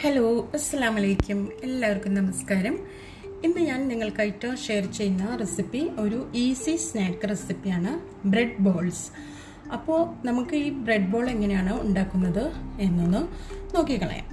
hello അസ്സാം വലൈക്കും എല്ലാവർക്കും നമസ്കാരം ഇന്ന് ഞാൻ നിങ്ങൾക്കായിട്ട് ഷെയർ ചെയ്യുന്ന റെസിപ്പി ഒരു ഈസി സ്നാക്ക് റെസിപ്പിയാണ് ബ്രെഡ് ബോൾസ് അപ്പോൾ നമുക്ക് ഈ ബ്രെഡ് ബോൾ എങ്ങനെയാണ് ഉണ്ടാക്കുന്നത് എന്നൊന്ന് നോക്കിക്കളയാം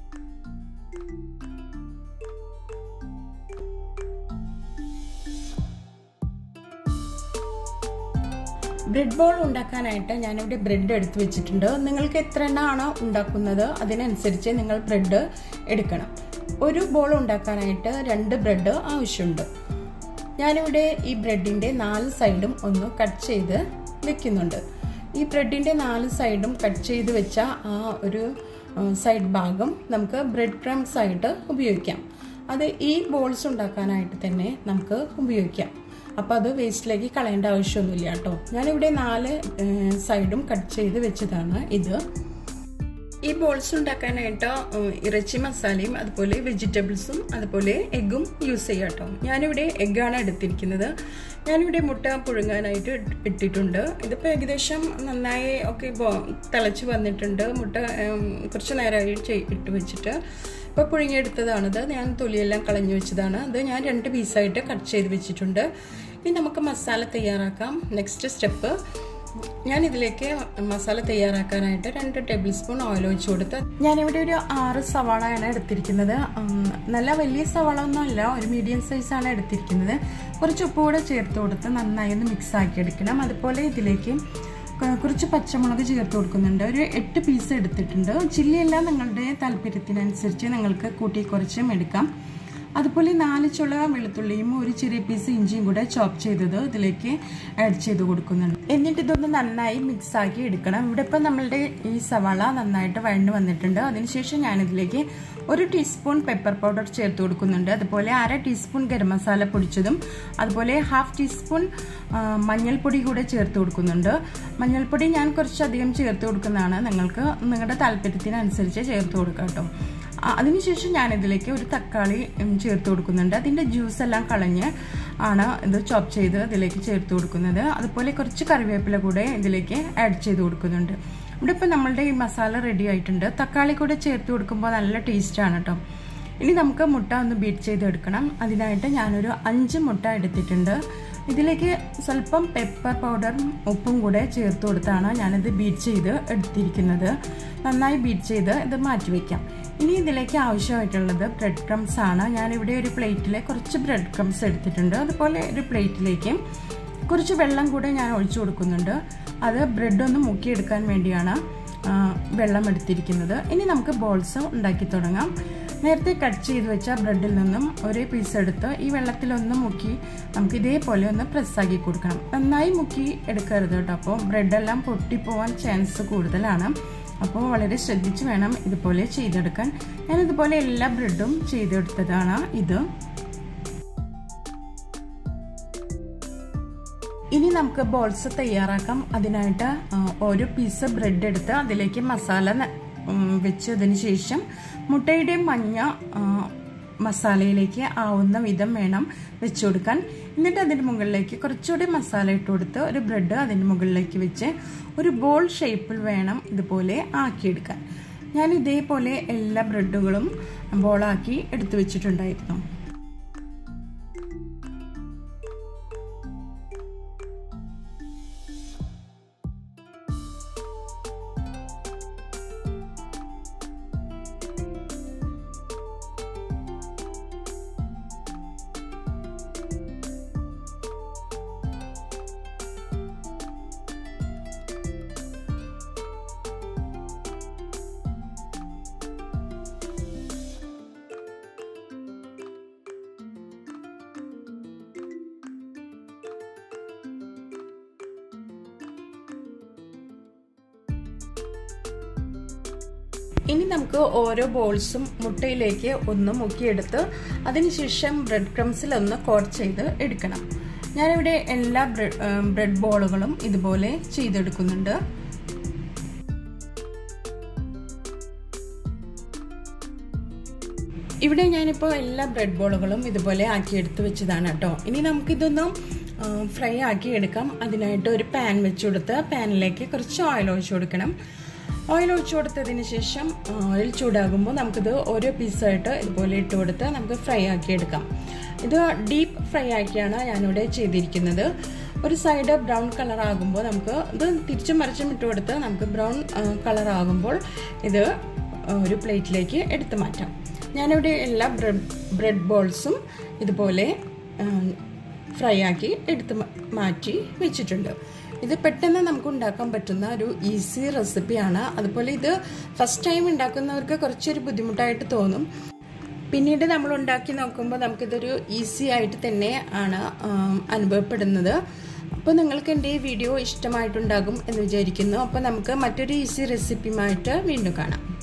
ബ്രെഡ് ബോൾ ഉണ്ടാക്കാനായിട്ട് ഞാനിവിടെ ബ്രെഡ് എടുത്ത് വെച്ചിട്ടുണ്ട് നിങ്ങൾക്ക് എത്ര എണ്ണമാണോ ഉണ്ടാക്കുന്നത് അതിനനുസരിച്ച് നിങ്ങൾ ബ്രെഡ് എടുക്കണം ഒരു ബോൾ ഉണ്ടാക്കാനായിട്ട് രണ്ട് ബ്രെഡ് ആവശ്യമുണ്ട് ഞാനിവിടെ ഈ ബ്രെഡിൻ്റെ നാല് സൈഡും ഒന്ന് കട്ട് ചെയ്ത് വെക്കുന്നുണ്ട് ഈ ബ്രെഡിൻ്റെ നാല് സൈഡും കട്ട് ചെയ്ത് വെച്ച ആ ഒരു സൈഡ് ഭാഗം നമുക്ക് ബ്രെഡ് ക്രംസ് ആയിട്ട് ഉപയോഗിക്കാം അത് ഈ ബോൾസ് ഉണ്ടാക്കാനായിട്ട് തന്നെ നമുക്ക് ഉപയോഗിക്കാം അപ്പോൾ അത് വേസ്റ്റിലേക്ക് കളയേണ്ട ആവശ്യമൊന്നുമില്ല കേട്ടോ ഞാനിവിടെ നാല് സൈഡും കട്ട് ചെയ്ത് വെച്ചതാണ് ഇത് ഈ ബോൾസ് ഉണ്ടാക്കാനായിട്ട് ഇറച്ചി മസാലയും അതുപോലെ വെജിറ്റബിൾസും അതുപോലെ എഗ്ഗും യൂസ് ചെയ്യാം കേട്ടോ ഞാനിവിടെ എഗ്ഗാണ് എടുത്തിരിക്കുന്നത് ഞാനിവിടെ മുട്ട പുഴുങ്ങാനായിട്ട് ഇട്ടിട്ടുണ്ട് ഇതിപ്പോൾ ഏകദേശം നന്നായി ഒക്കെ തിളച്ച് വന്നിട്ടുണ്ട് മുട്ട കുറച്ച് നേരമായി ഇട്ട് വെച്ചിട്ട് ഇപ്പോൾ പുഴുങ്ങിയെടുത്തതാണിത് ഞാൻ തൊലിയെല്ലാം കളഞ്ഞു വെച്ചതാണ് അത് ഞാൻ രണ്ട് പീസായിട്ട് കട്ട് ചെയ്ത് വെച്ചിട്ടുണ്ട് ഇനി നമുക്ക് മസാല തയ്യാറാക്കാം നെക്സ്റ്റ് സ്റ്റെപ്പ് ഞാൻ ഇതിലേക്ക് മസാല തയ്യാറാക്കാനായിട്ട് രണ്ട് ടേബിൾ സ്പൂൺ ഓയിൽ ഒഴിച്ചു കൊടുത്ത് ഞാനിവിടെ ഒരു ആറ് സവാളയാണ് എടുത്തിരിക്കുന്നത് നല്ല വലിയ സവാള ഒന്നും അല്ല ഒരു മീഡിയം സൈസാണ് എടുത്തിരിക്കുന്നത് കുറച്ച് ഉപ്പ് കൂടെ ചേർത്ത് കൊടുത്ത് നന്നായി ഒന്ന് മിക്സ് ആക്കി എടുക്കണം അതുപോലെ ഇതിലേക്ക് കുറച്ച് പച്ചമുളക് ചേർത്ത് കൊടുക്കുന്നുണ്ട് ഒരു എട്ട് പീസ് എടുത്തിട്ടുണ്ട് ചില്ലിയെല്ലാം നിങ്ങളുടെ താല്പര്യത്തിനനുസരിച്ച് നിങ്ങൾക്ക് കൂട്ടി കുറച്ചും എടുക്കാം അതുപോലെ നാല് ചുള വെളുത്തുള്ളിയും ഒരു ചെറിയ പീസ് ഇഞ്ചിയും കൂടെ ചോപ്പ് ചെയ്തത് ഇതിലേക്ക് ആഡ് ചെയ്ത് കൊടുക്കുന്നുണ്ട് എന്നിട്ട് ഇതൊന്ന് നന്നായി മിക്സ് ആക്കി എടുക്കണം ഇവിടെ ഇപ്പം നമ്മളുടെ ഈ സവാള നന്നായിട്ട് വഴണ്ട് വന്നിട്ടുണ്ട് അതിനുശേഷം ഞാനിതിലേക്ക് ഒരു ടീസ്പൂൺ പെപ്പർ പൗഡർ ചേർത്ത് കൊടുക്കുന്നുണ്ട് അതുപോലെ അര ടീസ്പൂൺ ഗരം മസാല പൊടിച്ചതും അതുപോലെ ഹാഫ് ടീസ്പൂൺ മഞ്ഞൾപ്പൊടി കൂടെ ചേർത്ത് കൊടുക്കുന്നുണ്ട് മഞ്ഞൾപ്പൊടി ഞാൻ കുറച്ചധികം ചേർത്ത് കൊടുക്കുന്നതാണ് നിങ്ങൾക്ക് നിങ്ങളുടെ താല്പര്യത്തിനനുസരിച്ച് ചേർത്ത് കൊടുക്കാം കേട്ടോ അതിനുശേഷം ഞാനിതിലേക്ക് ഒരു തക്കാളി ചേർത്ത് കൊടുക്കുന്നുണ്ട് അതിൻ്റെ ജ്യൂസ് എല്ലാം കളഞ്ഞ് ആണ് ഇത് ചോപ്പ് ചെയ്ത് ഇതിലേക്ക് ചേർത്ത് കൊടുക്കുന്നത് അതുപോലെ കുറച്ച് കറിവേപ്പില കൂടെ ഇതിലേക്ക് ആഡ് ചെയ്ത് കൊടുക്കുന്നുണ്ട് ഇവിടെ ഇപ്പം നമ്മളുടെ ഈ മസാല റെഡി ആയിട്ടുണ്ട് തക്കാളി കൂടെ ചേർത്ത് കൊടുക്കുമ്പോൾ നല്ല ടേസ്റ്റാണ് കേട്ടോ ഇനി നമുക്ക് മുട്ട ഒന്ന് ബീറ്റ് ചെയ്തെടുക്കണം അതിനായിട്ട് ഞാനൊരു അഞ്ച് മുട്ട എടുത്തിട്ടുണ്ട് ഇതിലേക്ക് സ്വല്പം പെപ്പർ പൗഡറും ഉപ്പും കൂടെ ചേർത്ത് കൊടുത്താണ് ഞാനിത് ബീറ്റ് ചെയ്ത് എടുത്തിരിക്കുന്നത് നന്നായി ബീറ്റ് ചെയ്ത് ഇത് മാറ്റി വയ്ക്കാം ഇനി ഇതിലേക്ക് ആവശ്യമായിട്ടുള്ളത് ബ്രെഡ് ക്രംസ് ആണ് ഞാനിവിടെ ഒരു പ്ലേറ്റിൽ കുറച്ച് ബ്രെഡ് ക്രംസ് എടുത്തിട്ടുണ്ട് അതുപോലെ ഒരു പ്ലേറ്റിലേക്ക് കുറച്ച് വെള്ളം കൂടെ ഞാൻ ഒഴിച്ചു കൊടുക്കുന്നുണ്ട് അത് ബ്രെഡ് ഒന്ന് മുക്കിയെടുക്കാൻ വേണ്ടിയാണ് വെള്ളം എടുത്തിരിക്കുന്നത് ഇനി നമുക്ക് ബോൾസ് ഉണ്ടാക്കി തുടങ്ങാം നേരത്തെ കട്ട് ചെയ്ത് വെച്ച ബ്രെഡിൽ നിന്നും ഒരേ പീസ് എടുത്ത് ഈ വെള്ളത്തിലൊന്ന് മുക്കി നമുക്ക് ഇതേപോലെ ഒന്ന് പ്രസ്സാക്കി കൊടുക്കണം നന്നായി മുക്കി എടുക്കരുത് കേട്ടോ അപ്പോൾ ബ്രെഡെല്ലാം പൊട്ടിപ്പോവാൻ ചാൻസ് കൂടുതലാണ് അപ്പോൾ വളരെ ശ്രദ്ധിച്ച് വേണം ഇതുപോലെ ചെയ്തെടുക്കാൻ ഞാൻ ഇതുപോലെ എല്ലാ ബ്രെഡും ചെയ്തെടുത്തതാണ് ഇത് ഇനി നമുക്ക് ബോൾസ് തയ്യാറാക്കാം അതിനായിട്ട് ഒരു പീസ് ബ്രെഡ് എടുത്ത് അതിലേക്ക് മസാല വെച്ചതിന് ശേഷം മുട്ടയുടെ മഞ്ഞ മസാലയിലേക്ക് ആവുന്ന വിധം വേണം വെച്ചു കൊടുക്കാൻ എന്നിട്ട് അതിൻ്റെ മുകളിലേക്ക് കുറച്ചുകൂടി മസാല ഇട്ട് കൊടുത്ത് ഒരു ബ്രെഡ് അതിൻ്റെ മുകളിലേക്ക് വെച്ച് ഒരു ബോൾ ഷേപ്പിൽ വേണം ഇതുപോലെ ആക്കിയെടുക്കാൻ ഞാൻ ഇതേപോലെ എല്ലാ ബ്രെഡുകളും ബോളാക്കി എടുത്തു വെച്ചിട്ടുണ്ടായിരുന്നു ഇനി നമുക്ക് ഓരോ ബോൾസും മുട്ടയിലേക്ക് ഒന്ന് മുക്കിയെടുത്ത് അതിനുശേഷം ബ്രെഡ് ക്രംസിൽ ഒന്ന് കോട്ട് ചെയ്ത് എടുക്കണം ഞാനിവിടെ എല്ലാ ബ്രെഡ് ബോളുകളും ഇതുപോലെ ചെയ്തെടുക്കുന്നുണ്ട് ഇവിടെ ഞാനിപ്പോൾ എല്ലാ ബ്രെഡ് ബോളുകളും ഇതുപോലെ ആക്കി എടുത്ത് വെച്ചതാണ് കേട്ടോ ഇനി നമുക്കിതൊന്നും ഫ്രൈ ആക്കി എടുക്കാം അതിനായിട്ട് ഒരു പാൻ വെച്ച് കൊടുത്ത് പാനിലേക്ക് കുറച്ച് ഓയിൽ ഒഴിച്ചു കൊടുക്കണം ഓയിൽ ഒഴിച്ചു കൊടുത്തതിന് ശേഷം ഓയിൽ ചൂടാകുമ്പോൾ നമുക്കിത് ഓരോ പീസായിട്ട് ഇതുപോലെ ഇട്ട് കൊടുത്ത് നമുക്ക് ഫ്രൈ ആക്കി എടുക്കാം ഇത് ഡീപ്പ് ഫ്രൈ ആക്കിയാണ് ഞാനിവിടെ ചെയ്തിരിക്കുന്നത് ഒരു സൈഡ് ബ്രൗൺ കളർ ആകുമ്പോൾ നമുക്ക് ഇത് തിരിച്ചും മറിച്ചും ഇട്ട് കൊടുത്ത് നമുക്ക് ബ്രൗൺ കളർ ആകുമ്പോൾ ഇത് ഒരു പ്ലേറ്റിലേക്ക് എടുത്തു മാറ്റാം ഞാനിവിടെ എല്ലാ ബ്രെഡ് ബ്രെഡ് ബോൾസും ഇതുപോലെ ഫ്രൈ ആക്കി എടുത്ത് മാറ്റി വെച്ചിട്ടുണ്ട് ഇത് പെട്ടെന്ന് നമുക്ക് ഉണ്ടാക്കാൻ പറ്റുന്ന ഒരു ഈസി റെസിപ്പിയാണ് അതുപോലെ ഇത് ഫസ്റ്റ് ടൈം ഉണ്ടാക്കുന്നവർക്ക് കുറച്ചൊരു ബുദ്ധിമുട്ടായിട്ട് തോന്നും പിന്നീട് നമ്മൾ ഉണ്ടാക്കി നോക്കുമ്പോൾ നമുക്കിതൊരു ഈസി ആയിട്ട് തന്നെ ആണ് അനുഭവപ്പെടുന്നത് അപ്പോൾ നിങ്ങൾക്ക് എൻ്റെ ഈ വീഡിയോ ഇഷ്ടമായിട്ടുണ്ടാകും എന്ന് വിചാരിക്കുന്നു അപ്പോൾ നമുക്ക് മറ്റൊരു ഈസി റെസിപ്പിയുമായിട്ട് വീണ്ടും കാണാം